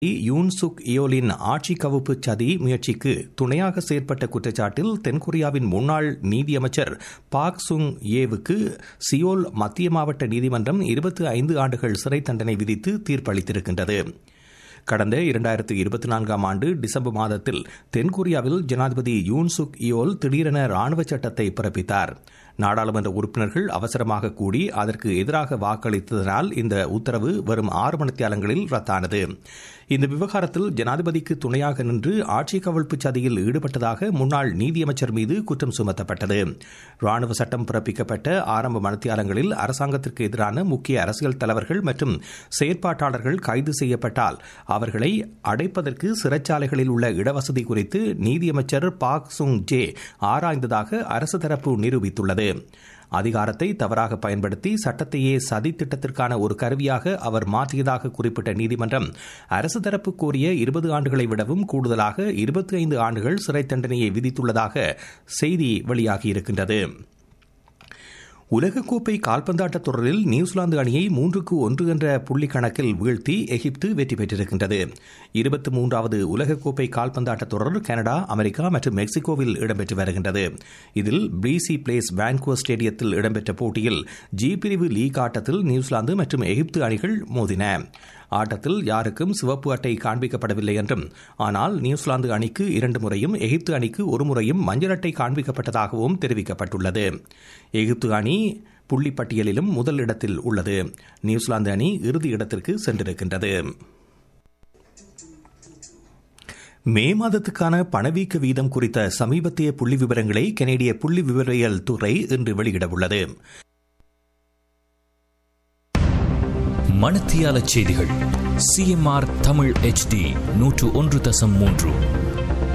யூன் சுக் இயோலின் ஆட்சி கவுப்பு சதி முயற்சிக்கு துணையாக செயற்பட்ட குற்றச்சாட்டில் தென்கொரியாவின் முன்னாள் நீதியமைச்சர் பாக் சுங் ஏவுக்கு சியோல் மத்திய மாவட்ட நீதிமன்றம் இருபத்தி ஐந்து ஆண்டுகள் சிறை தண்டனை விதித்து தீர்ப்பளித்திருக்கின்றது கடந்த இரண்டாயிரத்து இருபத்தி நான்காம் ஆண்டு டிசம்பர் மாதத்தில் தென்கொரியாவில் ஜனாதிபதி யூன் சுக் இயோல் திடீரென ராணுவ சட்டத்தை பிறப்பித்தார் நாடாளுமன்ற உறுப்பினர்கள் அவசரமாக கூடி அதற்கு எதிராக வாக்களித்ததனால் இந்த உத்தரவு வரும் ஆறு மணித்தியாலங்களில் ரத்தானது இந்த விவகாரத்தில் ஜனாதிபதிக்கு துணையாக நின்று ஆட்சி கவிழ்ப்பு சதியில் ஈடுபட்டதாக முன்னாள் நீதியமைச்சர் மீது குற்றம் சுமத்தப்பட்டது ராணுவ சட்டம் பிறப்பிக்கப்பட்ட ஆரம்ப மணித்தியாலங்களில் அரசாங்கத்திற்கு எதிரான முக்கிய அரசியல் தலைவர்கள் மற்றும் செயற்பாட்டாளர்கள் கைது செய்யப்பட்டால் அவர்களை அடைப்பதற்கு சிறைச்சாலைகளில் உள்ள இடவசதி குறித்து நீதியமைச்சர் பாக் சுங் ஜே ஆராய்ந்ததாக அரசு தரப்பு நிரூபித்துள்ளது அதிகாரத்தை தவறாக பயன்படுத்தி சட்டத்தையே சதி திட்டத்திற்கான ஒரு கருவியாக அவர் மாற்றியதாக குறிப்பிட்ட நீதிமன்றம் அரசு தரப்பு கோரிய இருபது ஆண்டுகளை விடவும் கூடுதலாக இருபத்தி ஐந்து ஆண்டுகள் சிறை தண்டனையை விதித்துள்ளதாக செய்தி வெளியாகியிருக்கின்றது உலகக்கோப்பை கால்பந்தாட்ட தொடரில் நியூசிலாந்து அணியை மூன்றுக்கு ஒன்று என்ற புள்ளி கணக்கில் வீழ்த்தி எகிப்து வெற்றி பெற்றிருக்கின்றது இருபத்தி மூன்றாவது உலகக்கோப்பை கால்பந்தாட்ட தொடர் கனடா அமெரிக்கா மற்றும் மெக்சிகோவில் இடம்பெற்று வருகின்றது இதில் பிரிசி பிளேஸ் வான்கோ ஸ்டேடியத்தில் இடம்பெற்ற போட்டியில் ஜி பிரிவு லீக் ஆட்டத்தில் நியூசிலாந்து மற்றும் எகிப்து அணிகள் மோதின ஆட்டத்தில் யாருக்கும் சிவப்பு அட்டை காண்பிக்கப்படவில்லை என்றும் ஆனால் நியூசிலாந்து அணிக்கு இரண்டு முறையும் எகிப்து அணிக்கு ஒரு முறையும் மஞ்சள் அட்டை காண்பிக்கப்பட்டதாகவும் தெரிவிக்கப்பட்டுள்ளது எகிப்து அணி புள்ளிப்பட்டியலிலும் முதல் இடத்தில் உள்ளது நியூசிலாந்து அணி இறுதி இடத்திற்கு சென்றிருக்கின்றது மே மாதத்துக்கான பணவீக்க வீதம் குறித்த சமீபத்திய புள்ளி விவரங்களை கனேடிய புள்ளி விவரியல் துறை இன்று வெளியிடவுள்ளது மணத்தியால செய்திகள் சிஎம்ஆர் தமிழ் எச்டி நூற்று ஒன்று தசம் மூன்று